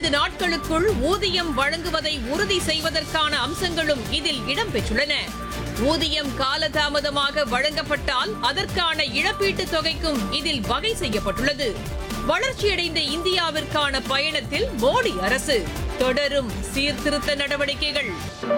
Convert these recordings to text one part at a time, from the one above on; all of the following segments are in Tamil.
பதினைந்து நாட்களுக்குள் ஊதியம் வழங்குவதை உறுதி செய்வதற்கான அம்சங்களும் இதில் இடம்பெற்றுள்ளன ஊதியம் காலதாமதமாக வழங்கப்பட்டால் அதற்கான இழப்பீட்டுத் தொகைக்கும் இதில் வகை செய்யப்பட்டுள்ளது வளர்ச்சியடைந்த இந்தியாவிற்கான பயணத்தில் மோடி அரசு தொடரும் சீர்திருத்த நடவடிக்கைகள்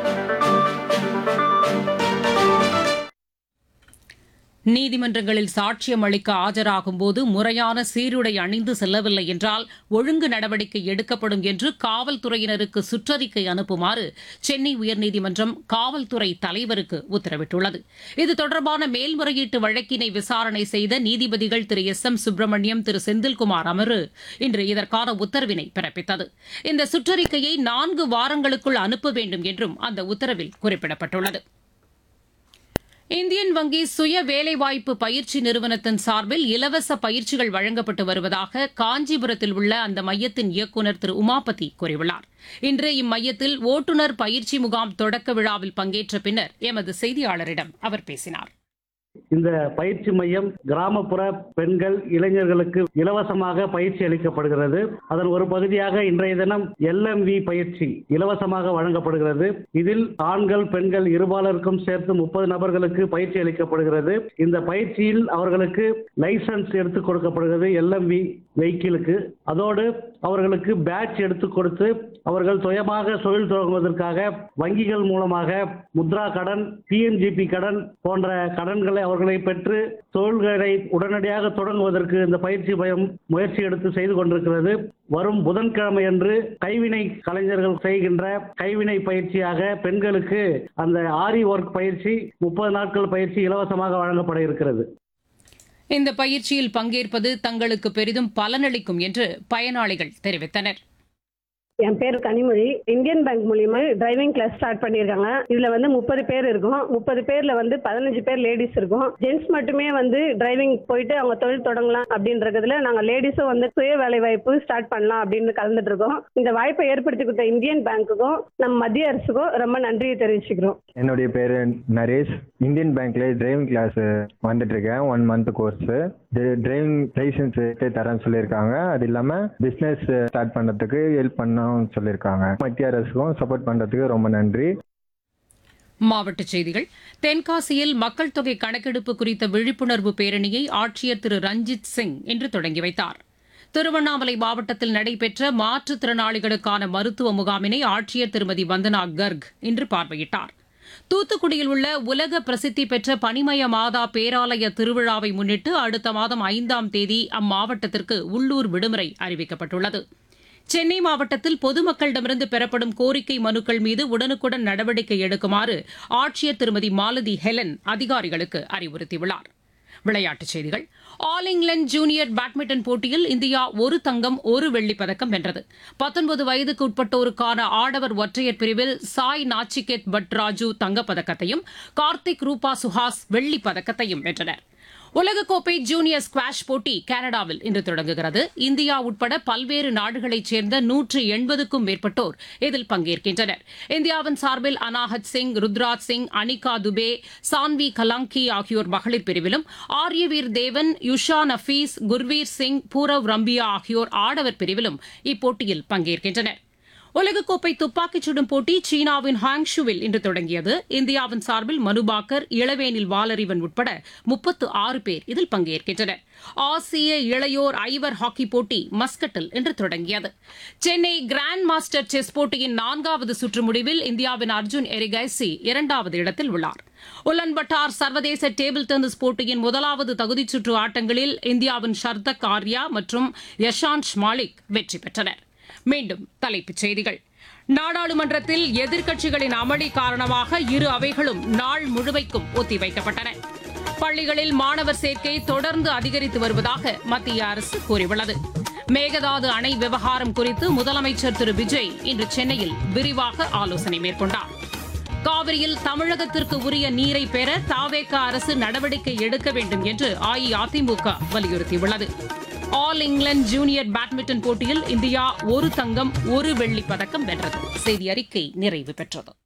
நீதிமன்றங்களில் சாட்சியம் அளிக்க ஆஜராகும் போது முறையான சீருடை அணிந்து செல்லவில்லை என்றால் ஒழுங்கு நடவடிக்கை எடுக்கப்படும் என்று காவல்துறையினருக்கு சுற்றறிக்கை அனுப்புமாறு சென்னை உயர்நீதிமன்றம் காவல்துறை தலைவருக்கு உத்தரவிட்டுள்ளது இது தொடர்பான மேல்முறையீட்டு வழக்கினை விசாரணை செய்த நீதிபதிகள் திரு எஸ் எம் சுப்பிரமணியம் திரு செந்தில்குமார் அமர்வு இன்று இதற்கான உத்தரவினை பிறப்பித்தது இந்த சுற்றறிக்கையை நான்கு வாரங்களுக்குள் அனுப்ப வேண்டும் என்றும் அந்த உத்தரவில் குறிப்பிடப்பட்டுள்ளது இந்தியன் வங்கி சுய வேலைவாய்ப்பு பயிற்சி நிறுவனத்தின் சார்பில் இலவச பயிற்சிகள் வழங்கப்பட்டு வருவதாக காஞ்சிபுரத்தில் உள்ள அந்த மையத்தின் இயக்குநர் திரு உமாபதி கூறியுள்ளார் இன்று இம்மையத்தில் ஓட்டுநர் பயிற்சி முகாம் தொடக்க விழாவில் பங்கேற்ற பின்னர் எமது செய்தியாளரிடம் அவர் பேசினார் இந்த பயிற்சி மையம் கிராமப்புற பெண்கள் இளைஞர்களுக்கு இலவசமாக பயிற்சி அளிக்கப்படுகிறது அதன் ஒரு பகுதியாக இன்றைய தினம் எல்எம்வி பயிற்சி இலவசமாக வழங்கப்படுகிறது இதில் ஆண்கள் பெண்கள் இருபாலருக்கும் சேர்த்து முப்பது நபர்களுக்கு பயிற்சி அளிக்கப்படுகிறது இந்த பயிற்சியில் அவர்களுக்கு லைசன்ஸ் எடுத்து கொடுக்கப்படுகிறது எல்எம்வி வெஹிக்கிளுக்கு அதோடு அவர்களுக்கு பேட்ச் எடுத்து கொடுத்து அவர்கள் சுயமாக தொழில் தொடங்குவதற்காக வங்கிகள் மூலமாக முத்ரா கடன் பிஎன்ஜிபி கடன் போன்ற கடன்களை அவர்களை பெற்று தொழில்களை உடனடியாக தொடங்குவதற்கு இந்த பயிற்சி பயம் முயற்சி எடுத்து செய்து கொண்டிருக்கிறது வரும் புதன்கிழமை அன்று கைவினை கலைஞர்கள் செய்கின்ற கைவினை பயிற்சியாக பெண்களுக்கு அந்த ஆரி ஒர்க் பயிற்சி முப்பது நாட்கள் பயிற்சி இலவசமாக வழங்கப்பட இருக்கிறது இந்த பயிற்சியில் பங்கேற்பது தங்களுக்கு பெரிதும் பலனளிக்கும் என்று பயனாளிகள் தெரிவித்தனர் என் பேர் கனிமொழி இந்தியன் பேங்க் மூலியமா டிரைவிங் கிளாஸ் ஸ்டார்ட் பண்ணியிருக்காங்க இதுல வந்து முப்பது பேர் இருக்கும் முப்பது பேர்ல வந்து பதினஞ்சு பேர் லேடிஸ் இருக்கும் ஜென்ட்ஸ் மட்டுமே வந்து டிரைவிங் போயிட்டு அவங்க தொழில் தொடங்கலாம் அப்படின்றதுல நாங்க லேடிஸும் வந்து சுய வேலை வாய்ப்பு ஸ்டார்ட் பண்ணலாம் அப்படின்னு கலந்துட்டு இருக்கோம் இந்த வாய்ப்பை ஏற்படுத்தி கொடுத்த இந்தியன் பேங்க்குக்கும் நம்ம மத்திய அரசுக்கும் ரொம்ப நன்றியை தெரிவிச்சுக்கிறோம் என்னுடைய பேர் நரேஷ் இந்தியன் பேங்க்ல டிரைவிங் கிளாஸ் வந்துட்டு இருக்கேன் one month course driving licence தரேன்னு சொல்லியிருக்காங்க அது இல்லாம பிசினஸ் ஸ்டார்ட் பண்றதுக்கு ஹெல்ப் பண்ணவும் சொல்லியிருக்காங்க மத்திய அரசுக்கும் சப்போர்ட் பண்றதுக்கு ரொம்ப நன்றி மாவட்டச் செய்திகள் தென்காசியில் மக்கள் தொகை கணக்கெடுப்பு குறித்த விழிப்புணர்வு பேரணியை ஆட்சியர் திரு ரஞ்சித் சிங் இன்று தொடங்கி வைத்தார் திருவண்ணாமலை மாவட்டத்தில் நடைபெற்ற மாற்றுத்திறனாளிகளுக்கான மருத்துவ முகாமினை ஆட்சியர் திருமதி வந்தனா கர்க் இன்று பார்வையிட்டார் தூத்துக்குடியில் உள்ள உலக பிரசித்தி பெற்ற பனிமய மாதா பேராலய திருவிழாவை முன்னிட்டு அடுத்த மாதம் ஐந்தாம் தேதி அம்மாவட்டத்திற்கு உள்ளூர் விடுமுறை அறிவிக்கப்பட்டுள்ளது சென்னை மாவட்டத்தில் பொதுமக்களிடமிருந்து பெறப்படும் கோரிக்கை மனுக்கள் மீது உடனுக்குடன் நடவடிக்கை எடுக்குமாறு ஆட்சியர் திருமதி மாலதி ஹெலன் அதிகாரிகளுக்கு அறிவுறுத்தியுள்ளார் விளையாட்டுச் செய்திகள் ஆல் இங்கிலாந்து ஜூனியர் பேட்மிண்டன் போட்டியில் இந்தியா ஒரு தங்கம் ஒரு வெள்ளிப் பதக்கம் வென்றது பத்தொன்பது வயதுக்கு உட்பட்டோருக்கான ஆடவர் ஒற்றையர் பிரிவில் சாய் நாச்சிகேத் பட்ராஜு தங்கப்பதக்கத்தையும் கார்த்திக் ரூபா சுஹாஸ் வெள்ளிப் பதக்கத்தையும் வென்றனர் உலகக்கோப்பை ஜூனியர் ஸ்குவாஷ் போட்டி கனடாவில் இன்று தொடங்குகிறது இந்தியா உட்பட பல்வேறு நாடுகளைச் சேர்ந்த நூற்று எண்பதுக்கும் மேற்பட்டோர் இதில் பங்கேற்கின்றனர் இந்தியாவின் சார்பில் அனாஹத் சிங் ருத்ராஜ் சிங் அனிகா துபே சான்வி கலாங்கி ஆகியோர் மகளிர் பிரிவிலும் ஆரியவீர் தேவன் யுஷா நஃபீஸ் குர்வீர் சிங் பூரவ் ரம்பியா ஆகியோர் ஆடவர் பிரிவிலும் இப்போட்டியில் பங்கேற்கின்றனர் உலகக்கோப்பை துப்பாக்கிச் சுடும் போட்டி சீனாவின் ஹாங்ஷுவில் இன்று தொடங்கியது இந்தியாவின் சார்பில் மனுபாக்கர் இளவேனில் வாலறிவன் உட்பட முப்பத்து ஆறு பேர் இதில் பங்கேற்கின்றனர் ஆசிய இளையோர் ஐவர் ஹாக்கி போட்டி மஸ்கட்டில் இன்று தொடங்கியது சென்னை கிராண்ட் மாஸ்டர் செஸ் போட்டியின் நான்காவது சுற்று முடிவில் இந்தியாவின் அர்ஜுன் எரிகைசி இரண்டாவது இடத்தில் உள்ளார் உலன்பட்டார் சர்வதேச டேபிள் டென்னிஸ் போட்டியின் முதலாவது தகுதிச் சுற்று ஆட்டங்களில் இந்தியாவின் ஷர்தக் ஆர்யா மற்றும் யஷாந்த் மாலிக் வெற்றி பெற்றனர் மீண்டும் தலைப்புச் செய்திகள் நாடாளுமன்றத்தில் எதிர்க்கட்சிகளின் அமளி காரணமாக இரு அவைகளும் நாள் முழுமைக்கும் ஒத்திவைக்கப்பட்டன பள்ளிகளில் மாணவர் சேர்க்கை தொடர்ந்து அதிகரித்து வருவதாக மத்திய அரசு கூறியுள்ளது மேகதாது அணை விவகாரம் குறித்து முதலமைச்சர் திரு விஜய் இன்று சென்னையில் விரிவாக ஆலோசனை மேற்கொண்டார் காவிரியில் தமிழகத்திற்கு உரிய நீரை பெற தாவேக அரசு நடவடிக்கை எடுக்க வேண்டும் என்று அஇஅதிமுக வலியுறுத்தியுள்ளது ஆல் இங்கிலாந்து ஜூனியர் பேட்மிண்டன் போட்டியில் இந்தியா ஒரு தங்கம் ஒரு வெள்ளிப் பதக்கம் வென்றது செய்தி அறிக்கை நிறைவு பெற்றது